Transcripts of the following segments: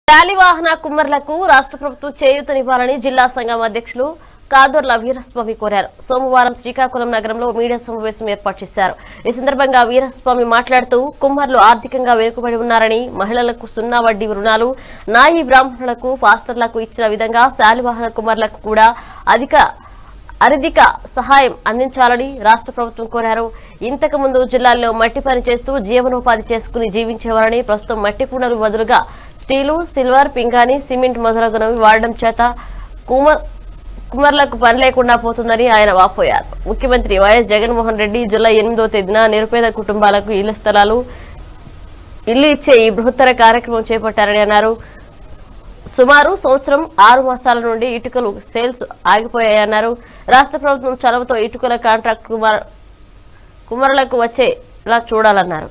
శాలివాహన కుమ్మర్లకు రాష్ట్ర ప్రభుత్వం చేయూతనివ్వాలని జిల్లా సంఘం అధ్యక్షులు కాదర్ల వీరస్వామి కోరారు సోమవారం శ్రీకాకుళం నగరంలో మీడియా సమావేశం ఏర్పాటు చేశారు ఈ సందర్భంగా వీరస్వామి మాట్లాడుతూ కుమ్మర్లు ఆర్థికంగా వెనుకబడి ఉన్నారని మహిళలకు సున్నా వడ్డీ రుణాలు నాయి బ్రాహ్మణులకు పాస్టర్లకు ఇచ్చిన విధంగా శాలివాహన కుమ్మర్లకు కూడా అధిక అరిధిక సహాయం అందించాలని రాష్ట్ర ప్రభుత్వం కోరారు ఇంతకు ముందు జిల్లాల్లో మట్టి పని చేస్తూ జీవనోపాధి చేసుకుని జీవించేవారని ప్రస్తుతం మట్టి కుండలు బదులుగా స్టీలు సిల్వర్ పింగాణి సిమెంట్ మొదలగునవి వాడడం చేత కుమర్ కుమర్లకు పని లేకుండా పోతుందని ఆయన వాపోయారు ముఖ్యమంత్రి వైఎస్ జగన్మోహన్ రెడ్డి జూలై ఎనిమిదో తేదీన నిరుపేద కుటుంబాలకు ఇళ్ల స్థలాలు ఇల్లు ఇచ్చే ఈ బృహత్తర కార్యక్రమం చేపట్టారని అన్నారు సుమారు సంవత్సరం ఆరు మాసాల నుండి ఇటుకలు సేల్స్ ఆగిపోయాయన్నారు రాష్ట్ర ప్రభుత్వం చొరవతో ఇటుకల కాంట్రాక్ట్ కుమార్ కుమారులకు వచ్చేలా చూడాలన్నారు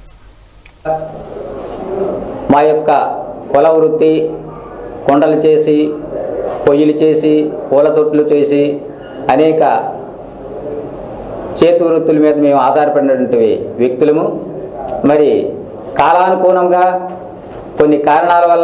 మా యొక్క కుల వృత్తి కొండలు చేసి పొయ్యిలు చేసి పూల తొట్లు చేసి అనేక చేతి వృత్తుల మీద మేము ఆధారపడినటువంటి వ్యక్తులము మరి కాలానుగుణంగా కొన్ని కారణాల వల్ల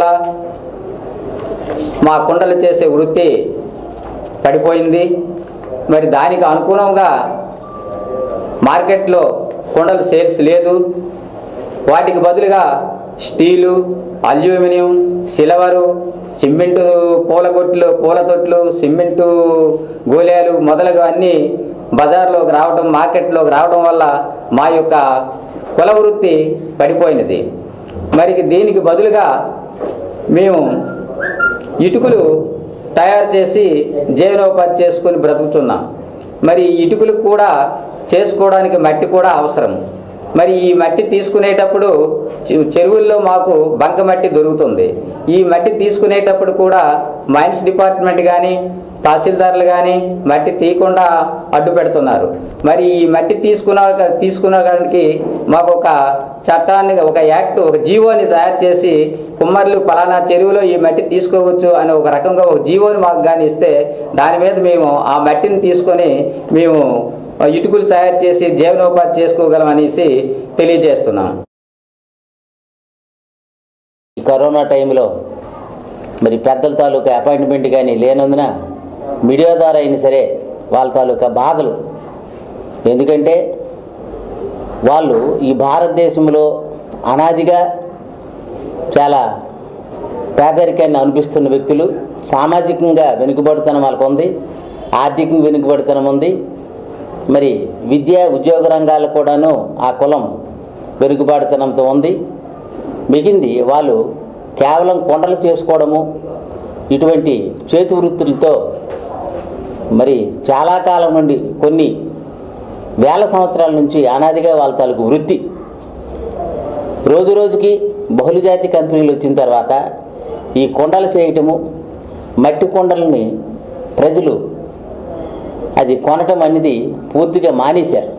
మా కుండలు చేసే వృత్తి పడిపోయింది మరి దానికి అనుగుణంగా మార్కెట్లో కుండలు సేల్స్ లేదు వాటికి బదులుగా స్టీలు అల్యూమినియం సిల్వరు సిమెంటు పూలగొట్లు పూల తొట్లు సిమెంటు గోళాలు మొదలగు అన్నీ బజార్లోకి రావడం మార్కెట్లోకి రావడం వల్ల మా యొక్క కుల వృత్తి పడిపోయినది మరి దీనికి బదులుగా మేము ఇటుకలు తయారు చేసి జీవనోపాధి చేసుకొని బ్రతుకుతున్నాం మరి ఈ ఇటుకలు కూడా చేసుకోవడానికి మట్టి కూడా అవసరం మరి ఈ మట్టి తీసుకునేటప్పుడు చె- చెరువుల్లో మాకు బంక మట్టి దొరుకుతుంది ఈ మట్టి తీసుకునేటప్పుడు కూడా మైన్స్ డిపార్ట్మెంట్ కానీ తహసీల్దార్లు కానీ మట్టి తీయకుండా అడ్డు పెడుతున్నారు మరి ఈ మట్టి తీసుకున్న తీసుకున్నడానికి మాకు ఒక చట్టాన్ని ఒక యాక్ట్ ఒక జీవోని తయారు చేసి కుమ్మర్లు పలానా చెరువులో ఈ మట్టి తీసుకోవచ్చు అని ఒక రకంగా ఒక జీవోని మాకు కానీ ఇస్తే దాని మీద మేము ఆ మట్టిని తీసుకొని మేము ఇటుకలు తయారు చేసి జీవనోపాధి చేసుకోగలం అనేసి తెలియజేస్తున్నాం ఈ కరోనా టైంలో మరి పెద్దల తాలూకా అపాయింట్మెంట్ కానీ లేనందున మీడియా ద్వారా అయినా సరే వాళ్ళ తాలూకా బాధలు ఎందుకంటే వాళ్ళు ఈ భారతదేశంలో అనాదిగా చాలా పేదరికాన్ని అనిపిస్తున్న వ్యక్తులు సామాజికంగా వెనుకబడుతనం వాళ్ళకు ఉంది ఆర్థికంగా వెనుకబడుతనం ఉంది మరి విద్య ఉద్యోగ రంగాల్లో కూడాను ఆ కులం వెనుకబాటుతనంతో ఉంది మిగింది వాళ్ళు కేవలం కొండలు చేసుకోవడము ఇటువంటి చేతి వృత్తులతో మరి చాలా కాలం నుండి కొన్ని వేల సంవత్సరాల నుంచి అనాదిగా వాళ్ళ తాలూకు వృత్తి రోజు రోజుకి బహుళజాతి కంపెనీలు వచ్చిన తర్వాత ఈ కొండలు చేయటము మట్టి కొండలని ప్రజలు అది కొనటం అనేది పూర్తిగా మానేశారు